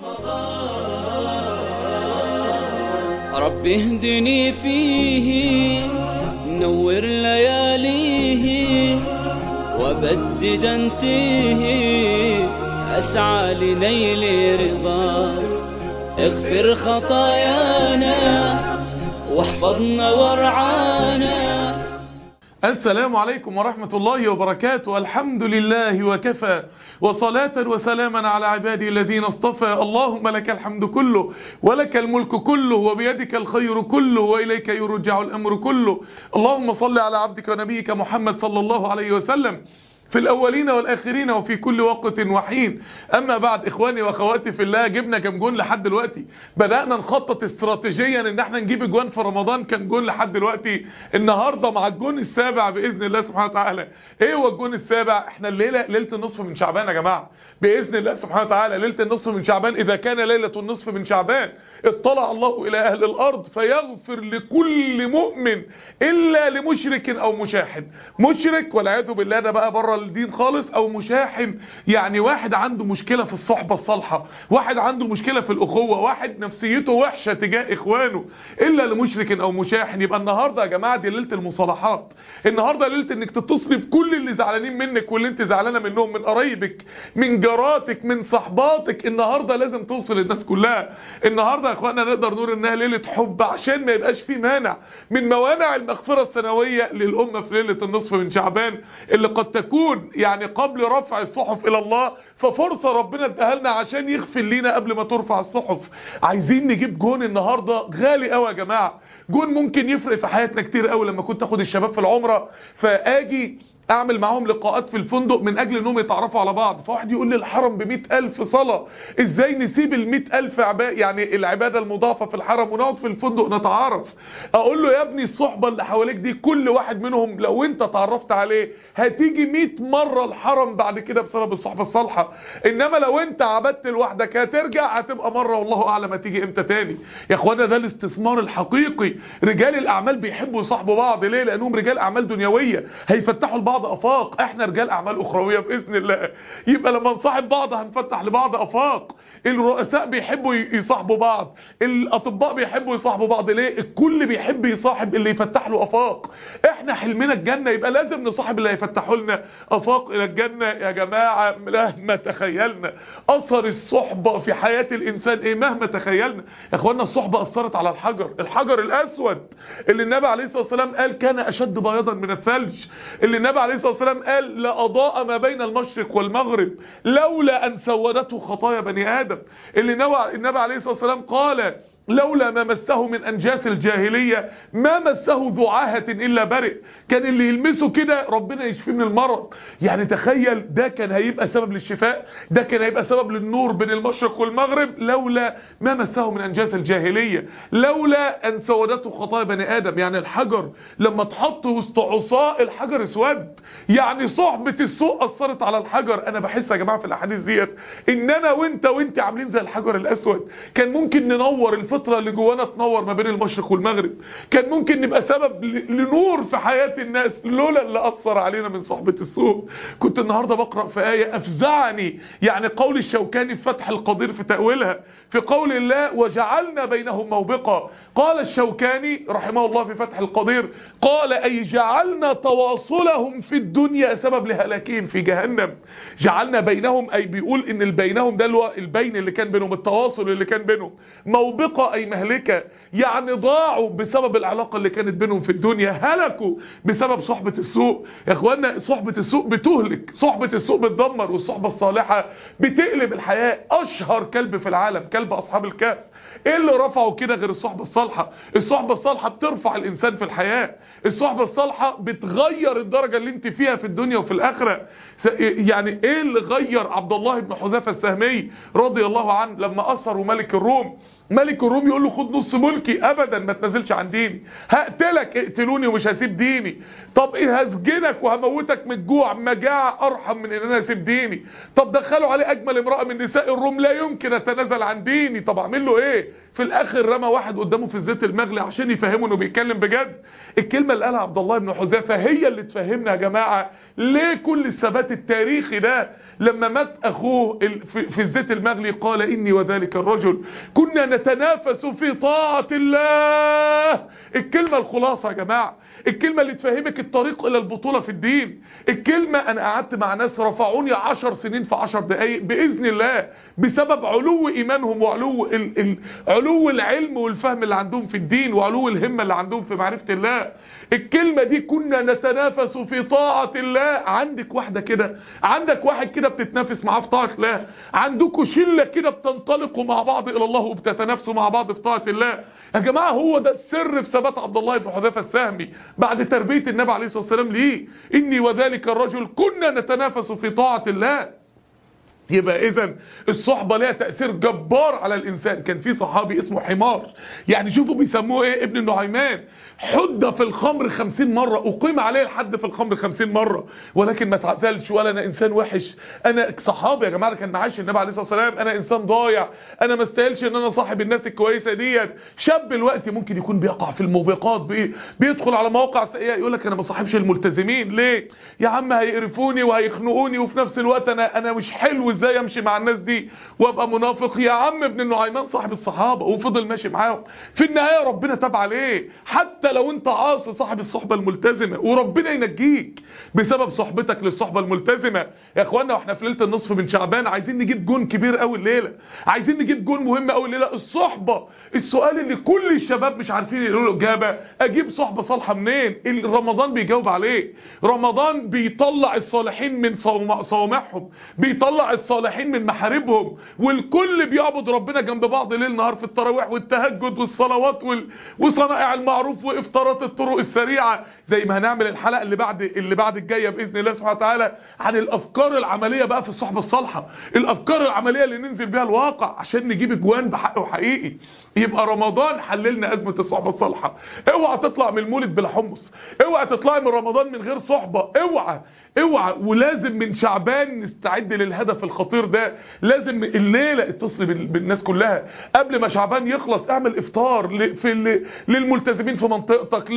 رب اهدني فيه نور لياليه وبدد انتيه أسعى لنيل رضاك اغفر خطايانا واحفظنا وارعانا السلام عليكم ورحمة الله وبركاته الحمد لله وكفى وصلاة وسلاما على عبادي الذين اصطفى اللهم لك الحمد كله ولك الملك كله وبيدك الخير كله وإليك يرجع الأمر كله اللهم صل على عبدك ونبيك محمد صلى الله عليه وسلم في الأولين والآخرين وفي كل وقت وحين أما بعد إخواني وأخواتي في الله جبنا كم جون لحد دلوقتي بدأنا نخطط استراتيجيا إن احنا نجيب جوان في رمضان كم جون لحد دلوقتي النهاردة مع الجون السابع بإذن الله سبحانه وتعالى إيه هو الجون السابع احنا الليلة ليلة النصف من شعبان يا جماعة بإذن الله سبحانه وتعالى ليلة النصف من شعبان إذا كان ليلة النصف من شعبان اطلع الله إلى أهل الأرض فيغفر لكل مؤمن إلا لمشرك أو مشاحن مشرك والعياذ بالله ده بقى بره الدين خالص او مشاحن يعني واحد عنده مشكلة في الصحبة الصالحة واحد عنده مشكلة في الاخوة واحد نفسيته وحشة تجاه اخوانه الا لمشرك او مشاحن يبقى النهاردة يا جماعة دي ليلة المصالحات النهاردة ليلة انك تتصلي بكل اللي زعلانين منك واللي انت زعلانة منهم من قرايبك من جاراتك من صحباتك النهاردة لازم توصل للناس كلها النهاردة يا اخوانا نقدر نقول انها ليلة حب عشان ما يبقاش في مانع من موانع المغفرة السنوية للأمة في ليلة النصف من شعبان اللي قد تكون يعني قبل رفع الصحف الى الله ففرصة ربنا اداها لنا عشان يغفر لينا قبل ما ترفع الصحف عايزين نجيب جون النهاردة غالي قوي يا جماعة جون ممكن يفرق في حياتنا كتير قوي لما كنت اخد الشباب في العمرة فاجي اعمل معاهم لقاءات في الفندق من اجل انهم يتعرفوا على بعض فواحد يقول لي الحرم ب ألف صلاة ازاي نسيب ال ألف عبادة يعني العبادة المضافة في الحرم ونقعد في الفندق نتعارف اقول له يا ابني الصحبة اللي حواليك دي كل واحد منهم لو انت تعرفت عليه هتيجي 100 مرة الحرم بعد كده بسبب الصحبة الصالحة انما لو انت عبدت لوحدك هترجع هتبقى مرة والله اعلم هتيجي امتى تاني يا اخوانا ده الاستثمار الحقيقي رجال الاعمال بيحبوا يصاحبوا بعض ليه لانهم رجال اعمال دنيوية هيفتحوا لبعض بعض افاق احنا رجال اعمال اخرويه باذن الله يبقى لما نصاحب بعض هنفتح لبعض افاق الرؤساء بيحبوا يصاحبوا بعض الاطباء بيحبوا يصاحبوا بعض ليه الكل بيحب يصاحب اللي يفتح له افاق احنا حلمنا الجنه يبقى لازم نصاحب اللي هيفتحوا لنا افاق الى الجنه يا جماعه مهما تخيلنا اثر الصحبه في حياه الانسان ايه مهما تخيلنا يا اخوانا الصحبه اثرت على الحجر الحجر الاسود اللي النبي عليه الصلاه والسلام قال كان اشد بياضا من الثلج اللي النبي عليه الصلاة والسلام قال لأضاء ما بين المشرق والمغرب لولا أن سودته خطايا بني آدم اللي النبي عليه الصلاة والسلام قال لولا ما مسه من أنجاس الجاهلية ما مسه ذعاهة إلا برئ كان اللي يلمسه كده ربنا يشفيه من المرض يعني تخيل ده كان هيبقى سبب للشفاء ده كان هيبقى سبب للنور بين المشرق والمغرب لولا ما مسه من أنجاس الجاهلية لولا أن سودته خطايا بني آدم يعني الحجر لما تحط وسط عصاء الحجر اسود يعني صحبة السوء أثرت على الحجر أنا بحس يا جماعة في الأحاديث ديت إن أنا وإنت وإنت عاملين زي الحجر الأسود كان ممكن ننور الفطرة اللي جوانا تنور ما بين المشرق والمغرب كان ممكن نبقى سبب لنور في حياة الناس لولا اللي أثر علينا من صحبة السوء كنت النهاردة بقرأ في آية أفزعني يعني قول الشوكاني في فتح القدير في تأويلها في قول الله وجعلنا بينهم موبقا قال الشوكاني رحمه الله في فتح القدير قال أي جعلنا تواصلهم في الدنيا سبب لهلاكهم في جهنم جعلنا بينهم أي بيقول إن البينهم ده اللي البين اللي كان بينهم التواصل اللي كان بينهم موبقة أي مهلكة يعني ضاعوا بسبب العلاقة اللي كانت بينهم في الدنيا هلكوا بسبب صحبة السوء يا اخوانا صحبة السوء بتهلك صحبة السوء بتدمر والصحبة الصالحة بتقلب الحياة اشهر كلب في العالم كلب اصحاب الكهف ايه اللي رفعه كده غير الصحبة الصالحة الصحبة الصالحة بترفع الانسان في الحياة الصحبة الصالحة بتغير الدرجة اللي انت فيها في الدنيا وفي الاخرة يعني ايه اللي غير عبد الله بن حذافة السهمي رضي الله عنه لما اثروا ملك الروم ملك الروم يقول له خد نص ملكي ابدا ما تنزلش عن ديني هقتلك اقتلوني ومش هسيب ديني طب ايه هسجنك وهموتك من الجوع مجاعة ارحم من ان انا اسيب ديني طب دخلوا عليه اجمل امرأة من نساء الروم لا يمكن اتنازل عن ديني طب اعمل له ايه في الاخر رمى واحد قدامه في الزيت المغلي عشان يفهمه انه بيتكلم بجد الكلمة اللي قالها عبد الله بن حذيفة هي اللي تفهمنا يا جماعة ليه كل الثبات التاريخي ده لما مات اخوه في الزيت المغلي قال اني وذلك الرجل كنا نتنافس في طاعة الله الكلمة الخلاصة يا جماعة الكلمة اللي تفهمك الطريق الى البطولة في الدين الكلمة انا قعدت مع ناس رفعوني عشر سنين في عشر دقايق باذن الله بسبب علو ايمانهم وعلو ال ال علو العلم والفهم اللي عندهم في الدين وعلو الهمة اللي عندهم في معرفة الله الكلمة دي كنا نتنافس في طاعة الله عندك واحدة كده عندك واحد كده بتتنافس معاه في طاعة الله عندكم شلة كده بتنطلقوا مع بعض الى الله وبتتنافسوا مع بعض في طاعة الله يا جماعة هو ده السر في ثبات عبد الله بن حذيفة السهمي بعد تربية النبي عليه الصلاة والسلام ليه إني وذلك الرجل كنا نتنافس في طاعة الله يبقى اذا الصحبة ليها تأثير جبار على الانسان كان في صحابي اسمه حمار يعني شوفوا بيسموه ايه ابن النعيمان حد في الخمر خمسين مرة اقيم عليه الحد في الخمر خمسين مرة ولكن ما تعزلش ولا انا انسان وحش انا صحابي يا جماعة كان معاش النبي عليه الصلاة والسلام انا انسان ضايع انا ما استاهلش ان انا صاحب الناس الكويسة ديت شاب الوقت ممكن يكون بيقع في الموبقات بي بيدخل على مواقع سيئة يقول لك انا ما صاحبش الملتزمين ليه يا عم هيقرفوني وهيخنقوني وفي نفس الوقت انا انا مش حلو ازاي امشي مع الناس دي وابقى منافق يا عم ابن النعيمان صاحب الصحابة وفضل ماشي معاهم في النهاية ربنا تاب عليه حتى لو انت عاصي صاحب الصحبة الملتزمة وربنا ينجيك بسبب صحبتك للصحبة الملتزمة يا اخوانا واحنا في ليله النصف من شعبان عايزين نجيب جون كبير قوي الليله عايزين نجيب جون مهم قوي الليله الصحبة السؤال اللي كل الشباب مش عارفين يقولوا اجابه اجيب صحبة صالحة منين رمضان بيجاوب عليه رمضان بيطلع الصالحين من صوامعهم بيطلع الصالحين من محاربهم والكل بيعبد ربنا جنب بعض ليل نهار في التراويح والتهجد والصلوات وال... وصنائع المعروف وافطارات الطرق السريعه زي ما هنعمل الحلقه اللي بعد اللي بعد الجايه باذن الله سبحانه وتعالى عن الافكار العمليه بقى في الصحبه الصالحه الافكار العمليه اللي ننزل بيها الواقع عشان نجيب اجوان بحق وحقيقي يبقى رمضان حللنا ازمه الصحبه الصالحه اوعى تطلع من المولد بلا حمص اوعى تطلعي من رمضان من غير صحبه اوعى اوعى ولازم من شعبان نستعد للهدف الخطير ده لازم الليله اتصل بالناس كلها قبل ما شعبان يخلص اعمل افطار في للملتزمين في منطقتك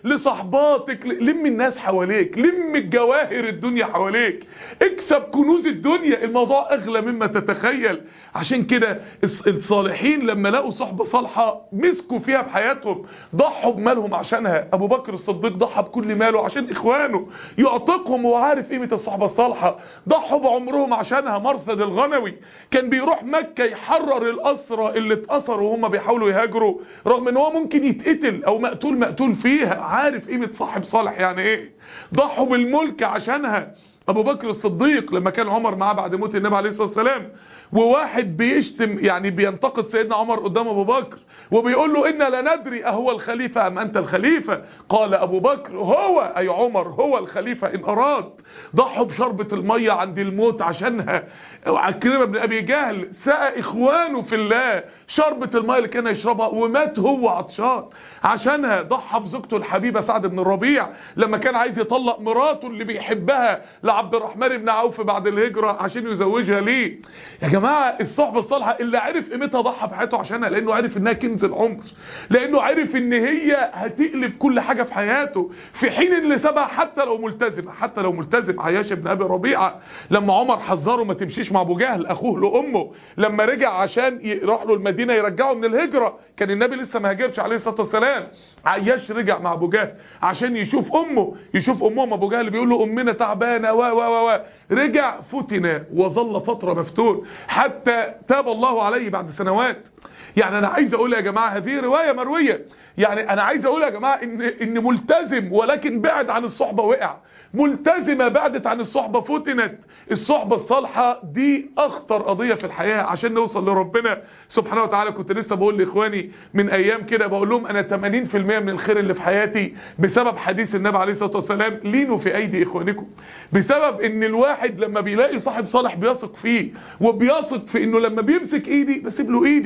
لصحباتك لم الناس حواليك لم الجواهر الدنيا حواليك اكسب كنوز الدنيا الموضوع اغلى مما تتخيل عشان كده الصالحين لما لقوا صحبه صالحه مسكوا فيها بحياتهم ضحوا بمالهم عشانها ابو بكر الصديق ضحى بكل ماله عشان اخوانه يعتقهم وهو عارف قيمه الصحبه الصالحه ضحوا بعمرهم عشانها مرثد الغنوي كان بيروح مكه يحرر الاسرى اللي اتاثروا وهم بيحاولوا يهاجروا رغم ان هو ممكن يتقتل او مقتول مقتول فيها عارف قيمه صاحب صالح يعني ايه ضحوا بالملك عشانها ابو بكر الصديق لما كان عمر معاه بعد موت النبي عليه الصلاه والسلام وواحد بيشتم يعني بينتقد سيدنا عمر قدام ابو بكر وبيقول له إنا لا ندري أهو الخليفة أم أنت الخليفة قال أبو بكر هو أي عمر هو الخليفة إن أراد ضحوا بشربة المية عند الموت عشانها عكرمة بن أبي جهل سقى إخوانه في الله شربة المية اللي كان يشربها ومات هو عطشان عشانها ضحى بزوجته الحبيبة سعد بن الربيع لما كان عايز يطلق مراته اللي بيحبها لعبد الرحمن بن عوف بعد الهجرة عشان يزوجها ليه يا جماعة الصحبة الصالحة اللي عرف قيمتها ضحى بحياته عشانها لأنه عرف إنها كنز العمر لأنه عرف إن هي هتقلب كل حاجة في حياته في حين اللي سابها حتى لو ملتزم حتى لو ملتزم عياش بن أبي ربيعة لما عمر حذره ما تمشيش مع أبو جهل أخوه لأمه لما رجع عشان يروح له المدينة يرجعه من الهجرة كان النبي لسه ما هاجرش عليه الصلاة والسلام عياش رجع مع ابو جهل عشان يشوف امه يشوف امهم ابو جهل بيقول له امنا تعبانه و و و رجع فتن وظل فتره مفتون حتى تاب الله عليه بعد سنوات يعني انا عايز اقول يا جماعه هذه روايه مرويه يعني انا عايز اقول يا جماعه ان ان ملتزم ولكن بعد عن الصحبه وقع ملتزمه بعدت عن الصحبه فتنت الصحبه الصالحه دي اخطر قضيه في الحياه عشان نوصل لربنا سبحانه وتعالى كنت لسه بقول لاخواني من ايام كده بقول لهم انا 80% من الخير اللي في حياتي بسبب حديث النبي عليه الصلاه والسلام لينوا في ايدي اخوانكم بسبب ان الواحد لما بيلاقي صاحب صالح بيثق فيه وبيثق في انه لما بيمسك ايدي بسيب له ايدي عايزين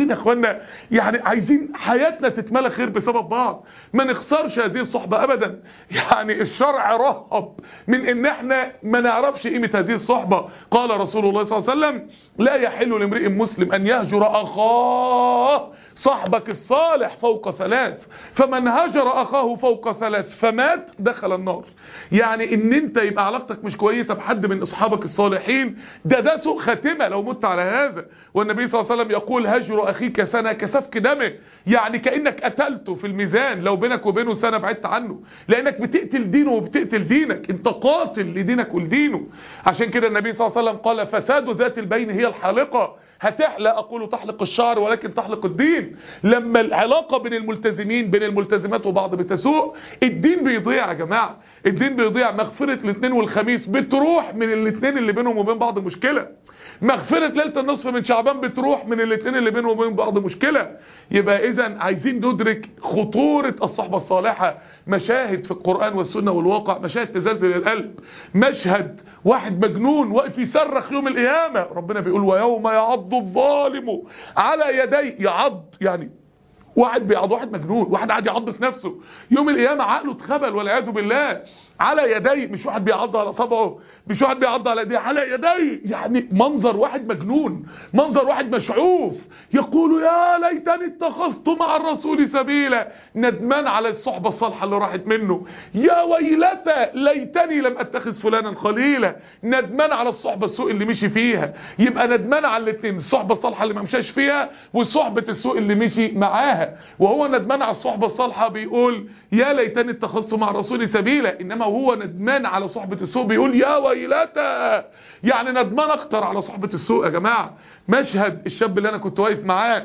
عايزين يا اخوانا يعني عايزين حياتنا تتملى خير بسبب بعض ما نخسرش هذه الصحبة ابدا يعني الشرع رهب من ان احنا ما نعرفش قيمة هذه الصحبة قال رسول الله صلى الله عليه وسلم لا يحل لامرئ مسلم ان يهجر اخاه صاحبك الصالح فوق ثلاث فمن هجر اخاه فوق ثلاث فمات دخل النار يعني ان انت يبقى علاقتك مش كويسة بحد من اصحابك الصالحين ده ده سوء خاتمة لو مت على هذا والنبي صلى الله عليه وسلم يقول هجر اخيك سنة كسفك دمه يعني كأنك قتلته في الميزان لو بينك وبينه سنة بعدت عنه لانك بتقتل دينه وبتقتل دينك انت قاتل لدينك ولدينه عشان كده النبي صلى الله عليه وسلم قال فساد ذات البين هي الحالقة هتحلق اقول تحلق الشعر ولكن تحلق الدين لما العلاقة بين الملتزمين بين الملتزمات وبعض بتسوء الدين بيضيع يا جماعة الدين بيضيع مغفرة الاثنين والخميس بتروح من الاثنين اللي بينهم وبين بعض مشكلة مغفرة ليلة النصف من شعبان بتروح من الاثنين اللي بينهم وبين بعض مشكلة يبقى اذا عايزين ندرك خطورة الصحبة الصالحة مشاهد في القرآن والسنة والواقع مشاهد تزلزل القلب مشهد واحد مجنون واقف يصرخ يوم القيامة ربنا بيقول ويوم يعض الظالم على يدي يعض يعني واحد بيعض واحد مجنون واحد قاعد يعض في نفسه يوم القيامة عقله اتخبل والعياذ بالله على يدي مش واحد بيعض على صبعه مش واحد بيعض على ايديه على يدي يعني منظر واحد مجنون منظر واحد مشعوف يقول يا ليتني اتخذت مع الرسول سبيلا ندمان على الصحبة الصالحة اللي راحت منه يا ويلتى ليتني لم اتخذ فلانا خليلا ندمان على الصحبة السوء اللي مشي فيها يبقى ندمان على الاثنين الصحبة الصالحة اللي ما مشاش فيها وصحبة السوء اللي مشي معاها وهو ندمان على الصحبة الصالحة بيقول يا ليتني اتخذت مع الرسول سبيلا انما وهو ندمان على صحبة السوء بيقول يا ويلتا يعني ندمان اكتر على صحبة السوء يا جماعة مشهد الشاب اللي انا كنت واقف معاه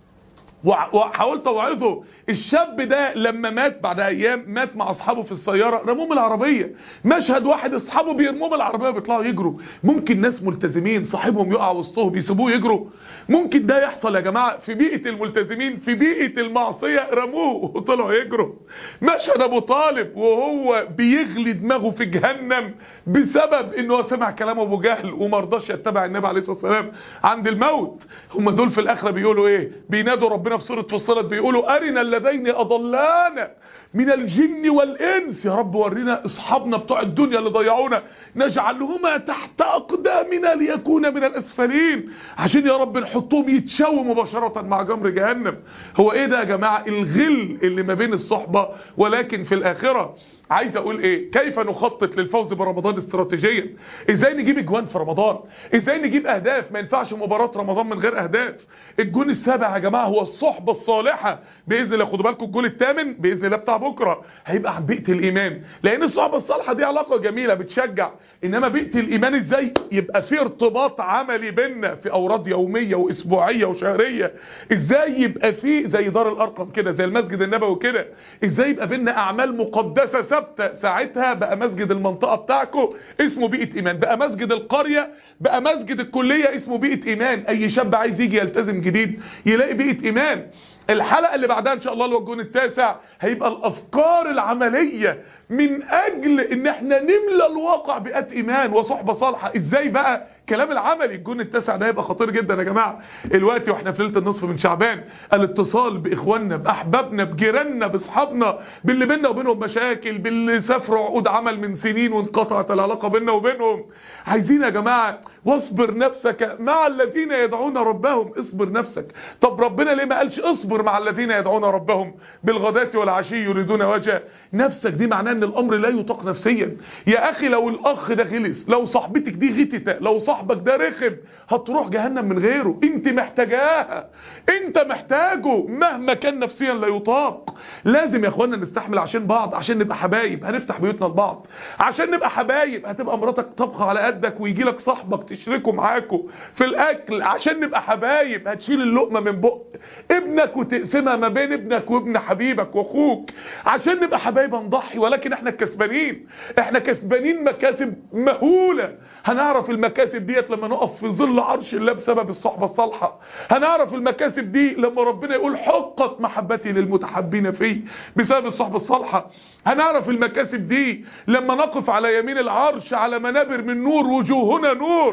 وحاولت اوعظه الشاب ده لما مات بعد ايام مات مع اصحابه في السياره رموه من العربيه مشهد واحد اصحابه بيرموه من العربيه وبيطلعوا يجروا ممكن ناس ملتزمين صاحبهم يقع وسطهم يسيبوه يجروا ممكن ده يحصل يا جماعه في بيئه الملتزمين في بيئه المعصيه رموه وطلعوا يجروا مشهد ابو طالب وهو بيغلي دماغه في جهنم بسبب انه سمع كلام ابو جهل وما رضاش يتبع النبي عليه الصلاه والسلام عند الموت هم دول في الاخره بيقولوا ايه بينادوا ربنا في سوره فصلت بيقولوا ارنا اللذين اضلانا من الجن والانس يا رب ورينا اصحابنا بتوع الدنيا اللي ضيعونا نجعلهما تحت اقدامنا ليكون من الاسفلين عشان يا رب نحطهم يتشووا مباشره مع جمر جهنم هو ايه ده يا جماعه الغل اللي ما بين الصحبه ولكن في الاخره عايز اقول ايه كيف نخطط للفوز برمضان استراتيجيا ازاي نجيب اجوان في رمضان ازاي نجيب اهداف ما ينفعش مباراة رمضان من غير اهداف الجون السابع يا جماعة هو الصحبة الصالحة باذن الله خدوا بالكم الجول الثامن باذن الله بتاع بكرة هيبقى عن بيئة الايمان لان الصحبة الصالحة دي علاقة جميلة بتشجع انما بيئة الايمان ازاي يبقى في ارتباط عملي بيننا في اوراد يومية واسبوعية وشهرية ازاي يبقى في زي دار الارقم كده زي المسجد النبوي كده ازاي يبقى بيننا اعمال مقدسة ثابته ساعتها بقى مسجد المنطقة بتاعكم اسمه بيئة ايمان بقى مسجد القرية بقى مسجد الكلية اسمه بيئة ايمان اي شاب عايز يجي يلتزم جديد يلاقي بيئة ايمان الحلقة اللي بعدها ان شاء الله الوجون التاسع هيبقى الافكار العملية من اجل ان احنا نملى الواقع بيئات ايمان وصحبة صالحة ازاي بقى كلام العملي الجون التاسع ده هيبقى خطير جدا يا جماعة الوقت واحنا في ليله النصف من شعبان الاتصال باخواننا باحبابنا بجيراننا باصحابنا باللي بيننا وبينهم مشاكل باللي سافروا عقود عمل من سنين وانقطعت العلاقة بيننا وبينهم عايزين يا جماعة واصبر نفسك مع الذين يدعون ربهم اصبر نفسك طب ربنا ليه ما قالش اصبر مع الذين يدعون ربهم بالغداة والعشي يريدون وجه نفسك دي معناه ان الامر لا يطاق نفسيا يا اخي لو الاخ ده غلس لو صاحبتك دي غتت لو صاحبك ده رخم هتروح جهنم من غيره انت محتاجاها انت محتاجه مهما كان نفسيا لا يطاق لازم يا اخوانا نستحمل عشان بعض عشان نبقى حبايب هنفتح بيوتنا لبعض عشان نبقى حبايب هتبقى مراتك طبخه على قدك ويجي لك صاحبك تشركه معاكوا في الاكل عشان نبقى حبايب هتشيل اللقمه من بق ابنك وتقسمها ما بين ابنك وابن حبيبك واخوك عشان نبقى حبايب نضحي ولكن احنا الكسبانين احنا كسبانين مكاسب مهوله هنعرف المكاسب ديت لما نقف في ظل عرش الله بسبب الصحبه الصالحه هنعرف المكاسب دي لما ربنا يقول حقت محبتي للمتحبين فيه بسبب الصحبه الصالحه هنعرف المكاسب دي لما نقف على يمين العرش على منابر من نور وجوهنا نور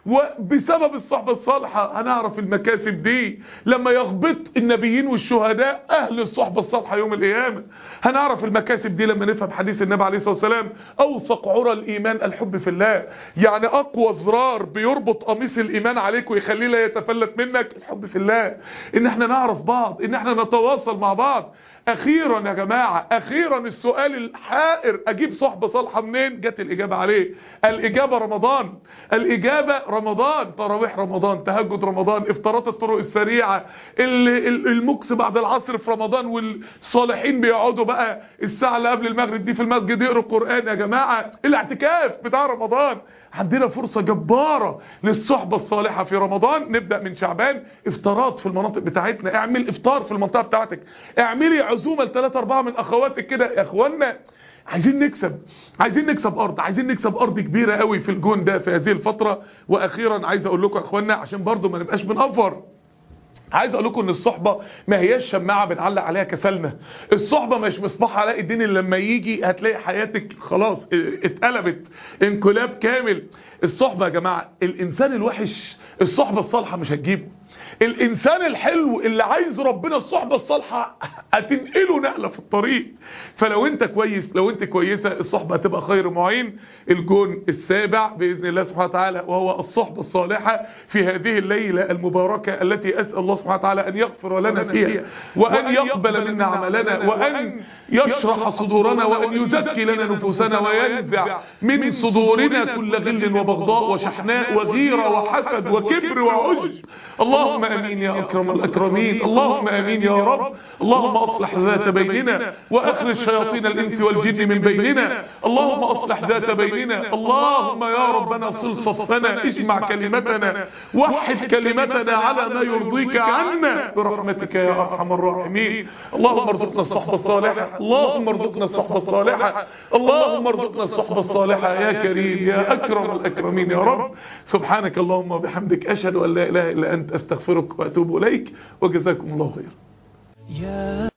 وبسبب الصحبة الصالحة هنعرف المكاسب دي لما يغبط النبيين والشهداء أهل الصحبة الصالحة يوم القيامة هنعرف المكاسب دي لما نفهم حديث النبي عليه الصلاة والسلام أوثق عرى الإيمان الحب في الله يعني أقوى زرار بيربط قميص الإيمان عليك ويخليه لا يتفلت منك الحب في الله إن احنا نعرف بعض إن احنا نتواصل مع بعض اخيرا يا جماعة اخيرا السؤال الحائر اجيب صحبة صالحة منين جت الاجابة عليه الاجابة رمضان الاجابة رمضان تراويح رمضان تهجد رمضان افطارات الطرق السريعة المكس بعد العصر في رمضان والصالحين بيقعدوا بقى الساعة اللي قبل المغرب دي في المسجد يقروا القرآن يا جماعة الاعتكاف بتاع رمضان عندنا فرصة جبارة للصحبة الصالحة في رمضان نبدأ من شعبان افطارات في المناطق بتاعتنا اعمل افطار في المنطقة بتاعتك اعملي عزومة لثلاثة اربعة من اخواتك كده يا اخوانا عايزين نكسب عايزين نكسب ارض عايزين نكسب ارض كبيرة قوي في الجون ده في هذه الفترة واخيرا عايز اقول لكم يا اخوانا عشان برضو ما نبقاش بنأفر عايز اقول لكم ان الصحبة ما هياش شماعة بنعلق عليها كسلنا الصحبة مش مصباح علاء الدين اللي لما يجي هتلاقي حياتك خلاص اتقلبت انقلاب كامل الصحبة يا جماعة الانسان الوحش الصحبة الصالحة مش هتجيبه الانسان الحلو اللي عايز ربنا الصحبة الصالحة هتنقله نقلة في الطريق فلو انت كويس لو انت كويسة الصحبة هتبقى خير معين الجون السابع بإذن الله سبحانه وتعالى وهو الصحبة الصالحة في هذه الليلة المباركة التي أسأل الله سبحانه وتعالى أن يغفر لنا فيها وأن يقبل منا عملنا وأن يشرح صدورنا وأن يزكي لنا نفوسنا وينزع من صدورنا كل غل وبغضاء وشحناء وغيرة وحسد وكبر وعجب اللهم امين يا اكرم الاكرمين اللهم امين يا رب اللهم اصلح ذات بيننا واخرج شياطين الانس والجن من بيننا اللهم اصلح ذات بيننا اللهم يا ربنا صل صفنا اجمع كلمتنا وحد كلمتنا على ما يرضيك عنا برحمتك يا ارحم الراحمين اللهم ارزقنا الصحبه الصالحه اللهم ارزقنا الصحبه الصالحه اللهم ارزقنا الصحبه الصالحه يا كريم يا اكرم الاكرمين يا رب سبحانك اللهم وبحمدك اشهد ان لا اله الا انت استغفرك واتوب اليك وجزاكم الله خيرا يا